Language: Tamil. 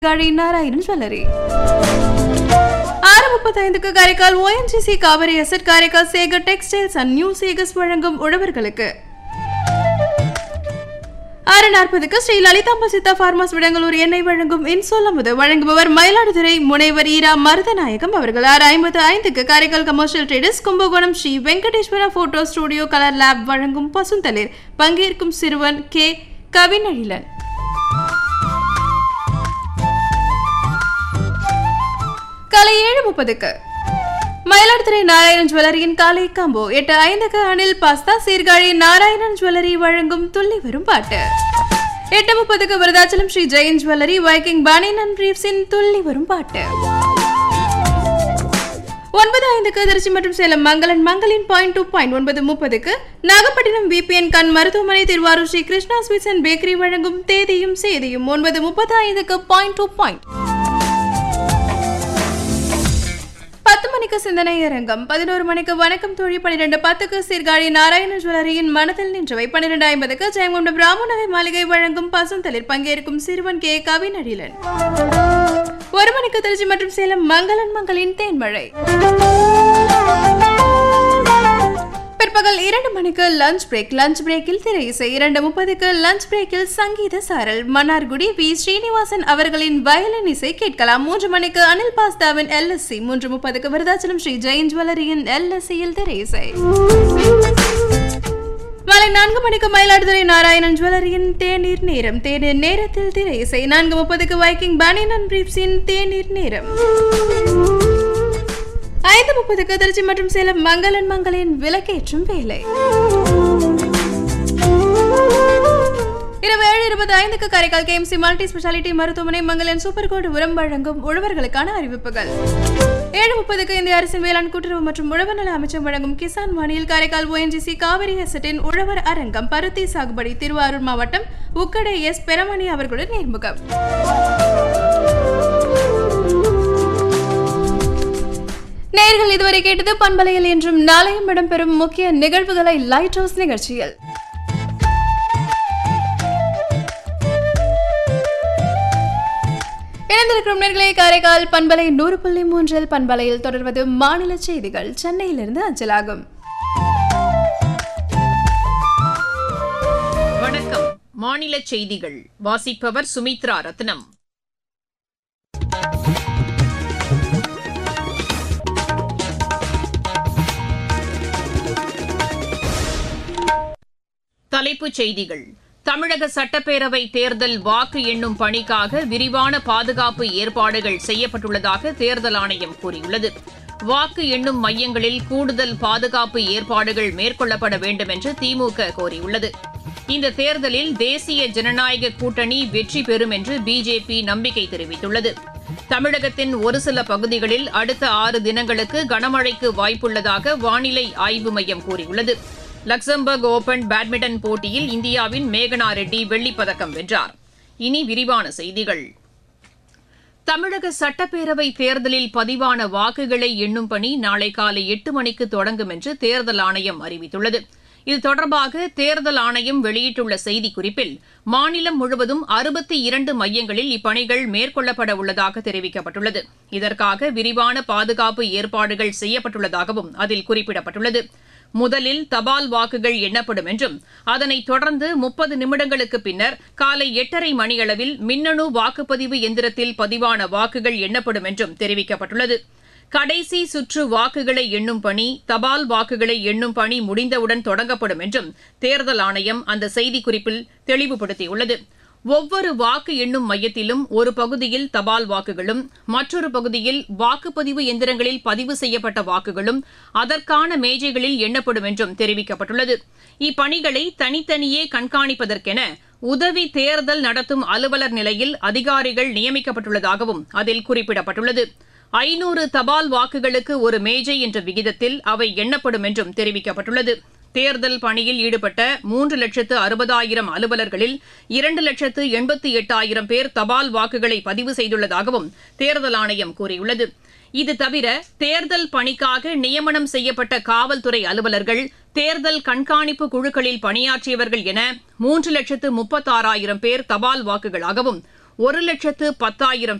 காடி நாராயணன் ஜுவல்லரி ஆறு முப்பத்தைந்துக்கு Karaikal ONGC Cauvery asset Karaikal Sekar textiles and new Sekars வழங்கும் உழவர்களுக்கு ஆறு நாற்பதுக்கு ஸ்ரீ லலிதாம்ப சித்தா பார்மாஸ் விடங்களூர் எண்ணெய் வழங்கும் இன்சொல்லமுது வழங்குபவர் மயிலாடுதுறை முனைவர் ஈரா மருதநாயகம் அவர்கள் ஆறு ஐம்பது ஐந்துக்கு Karaikal commercial traders Kumbakonam Sri Venkateswara photo studio colour lab வழங்கும் பசுந்தளிர் பங்கேற்கும் சிறுவன் கே கவினழிலன் காலை ஏழு முப்பதுக்கு மயிலாடுதுறை நாராயணன் ஜுவல்லரியின் காலை காம்போ எட்டு ஐந்துக்கு அனில் பாஸ்தா சீர்காழி நாராயணன் ஜுவல்லரி வழங்கும் துள்ளி வரும் பாட்டு எட்டு முப்பதுக்கு விருதாச்சலம் ஸ்ரீ ஜெயின் ஜுவல்லரி வைக்கிங் பானினன் பிரீப்ஸின் துள்ளி வரும் பாட்டு ஒன்பது ஐந்துக்கு திருச்சி மற்றும் சேலம் மங்களன் மங்களின் பாயிண்ட் டூ பாயிண்ட் ஒன்பது முப்பதுக்கு நாகப்பட்டினம் விபிஎன் கண் மருத்துவமனை Thiruvarur Sri Krishna sweets and bakery வழங்கும் தேதியும் சேதியும் ஒன்பது முப்பது ஐந்துக்கு பாயிண்ட் டூ பாயிண்ட் பத்து மணிக்கு சிந்தனை அரங்கம் பதினோரு மணிக்கு வணக்கம் தோழி பன்னிரெண்டு பத்துக்கு சீர்காழி நாராயண ஜுவல்லரியின் மனதில் நின்றவை பன்னிரெண்டு ஐம்பதுக்கு ஜெயங்கொண்ட பிராமணவை மாளிகை வழங்கும் பசுந்தளிர் பங்கேற்கும் சிறுவன் கே கவிநடிலன் ஒரு மணிக்கு திருச்சி மற்றும் சேலம் மங்களன் மங்களின் தேன்மழை பிற்பகல் இரண்டு மணிக்கு லஞ்ச் பிரேக் லஞ்ச் பிரேக்கில் திரை இசை இரண்டு முப்பதுக்கு லஞ்ச் பிரேக்கில் சங்கீத சாரல் மன்னார்குடி வி ஸ்ரீனிவாசன் அவர்களின் வயலின் இசை கேட்கலாம் மூன்று மணிக்கு அனில் பாஸ்தாவின் எல்எஸ்சி மூன்று முப்பதுக்கு விருதாச்சலம் ஸ்ரீ ஜெயின் ஜுவல்லரியின் எல்எஸ்சியில் திரை இசை மாலை நான்கு மணிக்கு மயிலாடுதுறை நாராயணன் ஜுவல்லரியின் தேநீர் நேரம் தேநீர் நேரத்தில் திரை இசை நான்கு முப்பதுக்கு வைக்கிங் பானினன் பிரீப்ஸின் தேநீர் நேரம் ஐந்து முப்பதுக்கு திருச்சி மற்றும் சேலம் மங்களன் மங்களின் விளக்கேற்றும் வேலை இரவு ஏழு இருபது ஐந்துக்கு காரைக்கால் கேஎம்சி மல்டி ஸ்பெஷாலிட்டி மருத்துவமனை மங்களன் சூப்பர் கோடு உரம் வழங்கும் உழவர்களுக்கான அறிவிப்புகள் ஏழு முப்பதுக்கு இந்திய அரசின் வேளாண் கூட்டுறவு மற்றும் உழவர் நல அமைச்சம் வழங்கும் கிசான் வாணியில் காரைக்கால் ஓஎன்ஜிசி காவிரி எசட்டின் உழவர் அரங்கம் பருத்தி சாகுபடி திருவாரூர் மாவட்டம் உக்கடை எஸ் பெரமணி அவர்களுடன் நேர்முகம் நேர்கள் இதுவரை கேட்டது பண்பலையில் என்றும் நாளையும் இடம்பெறும் முக்கிய நிகழ்வுகளை லைட் ஹவுஸ் நிகழ்ச்சியில் இணைந்திருக்கும் நேர்களை காரைக்கால் பண்பலை நூறு புள்ளி மூன்றில் பண்பலையில் தொடர்வது மாநில செய்திகள் சென்னையிலிருந்து அஞ்சலாகும் வணக்கம் மாநில செய்திகள் வாசிப்பவர் சுமித்ரா ரத்னம் தலைப்புச் செய்திகள் தமிழக சட்டப்பேரவை தேர்தல் வாக்கு எண்ணும் பணிக்காக விரிவான பாதுகாப்பு ஏற்பாடுகள் செய்யப்பட்டுள்ளதாக தேர்தல் ஆணையம் கூறியுள்ளது வாக்கு எண்ணும் மையங்களில் கூடுதல் பாதுகாப்பு ஏற்பாடுகள் மேற்கொள்ளப்பட வேண்டும் என்று திமுக கோரியுள்ளது இந்த தேர்தலில் தேசிய ஜனநாயக கூட்டணி வெற்றி பெறும் என்று பிஜேபி நம்பிக்கை தெரிவித்துள்ளது தமிழகத்தின் ஒரு சில பகுதிகளில் அடுத்த ஆறு தினங்களுக்கு கனமழைக்கு வாய்ப்புள்ளதாக வானிலை ஆய்வு மையம் கூறியுள்ளது லக்சம்பர்க் ஓபன் பேட்மிண்டன் போட்டியில் இந்தியாவின் மேகனா ரெட்டி வெள்ளிப் பதக்கம் வென்றார் இனி விரிவான செய்திகள் தமிழக சட்டப்பேரவை தேர்தலில் பதிவான வாக்குகளை எண்ணும் பணி நாளை காலை எட்டு மணிக்கு தொடங்கும் என்று தேர்தல் ஆணையம் அறிவித்துள்ளது இது தொடர்பாக தேர்தல் ஆணையம் வெளியிட்டுள்ள செய்திக்குறிப்பில் மாநிலம் முழுவதும் அறுபத்தி இரண்டு மையங்களில் இப்பணிகள் மேற்கொள்ளப்பட உள்ளதாக தெரிவிக்கப்பட்டுள்ளது இதற்காக விரிவான பாதுகாப்பு ஏற்பாடுகள் செய்யப்பட்டுள்ளதாகவும் அதில் குறிப்பிடப்பட்டுள்ளது முதலில் தபால் வாக்குகள் எண்ணப்படும் என்றும் அதனைத் தொடர்ந்து முப்பது நிமிடங்களுக்கு பின்னர் காலை எட்டரை மணியளவில் மின்னணு வாக்குப்பதிவு எந்திரத்தில் பதிவான வாக்குகள் எண்ணப்படும் என்றும் தெரிவிக்கப்பட்டுள்ளது கடைசி சுற்று வாக்குகளை எண்ணும் பணி தபால் வாக்குகளை எண்ணும் பணி முடிந்தவுடன் தொடங்கப்படும் என்றும் தேர்தல் ஆணையம் அந்த செய்திக்குறிப்பில் தெளிவுபடுத்தியுள்ளது ஒவ்வொரு வாக்கு எண்ணும் மையத்திலும் ஒரு பகுதியில் தபால் வாக்குகளும் மற்றொரு பகுதியில் வாக்குப்பதிவு எந்திரங்களில் பதிவு செய்யப்பட்ட வாக்குகளும் அதற்கான மேஜைகளில் எண்ணப்படும் என்றும் தெரிவிக்கப்பட்டுள்ளது இப்பணிகளை தனித்தனியே கண்காணிப்பதற்கென உதவி தேர்தல் நடத்தும் அலுவலர் நிலையில் அதிகாரிகள் நியமிக்கப்பட்டுள்ளதாகவும் அதில் குறிப்பிடப்பட்டுள்ளது ஐநூறு தபால் வாக்குகளுக்கு ஒரு மேஜை என்ற விகிதத்தில் அவை எண்ணப்படும் என்றும் தெரிவிக்கப்பட்டுள்ளது தேர்தல் பணியில் ஈடுபட்ட மூன்று லட்சத்து அறுபதாயிரம் அலுவலர்களில் இரண்டு லட்சத்து எண்பத்தி எட்டாயிரம் பேர் தபால் வாக்குகளை பதிவு செய்துள்ளதாகவும் தேர்தல் ஆணையம் கூறியுள்ளது இது தவிர தேர்தல் பணிக்காக நியமனம் செய்யப்பட்ட காவல்துறை அலுவலர்கள் தேர்தல் கண்காணிப்பு குழுக்களில் பணியாற்றியவர்கள் என மூன்று லட்சத்து முப்பத்தாறாயிரம் பேர் தபால் வாக்குகளாகவும் ஒரு லட்சத்து பத்தாயிரம்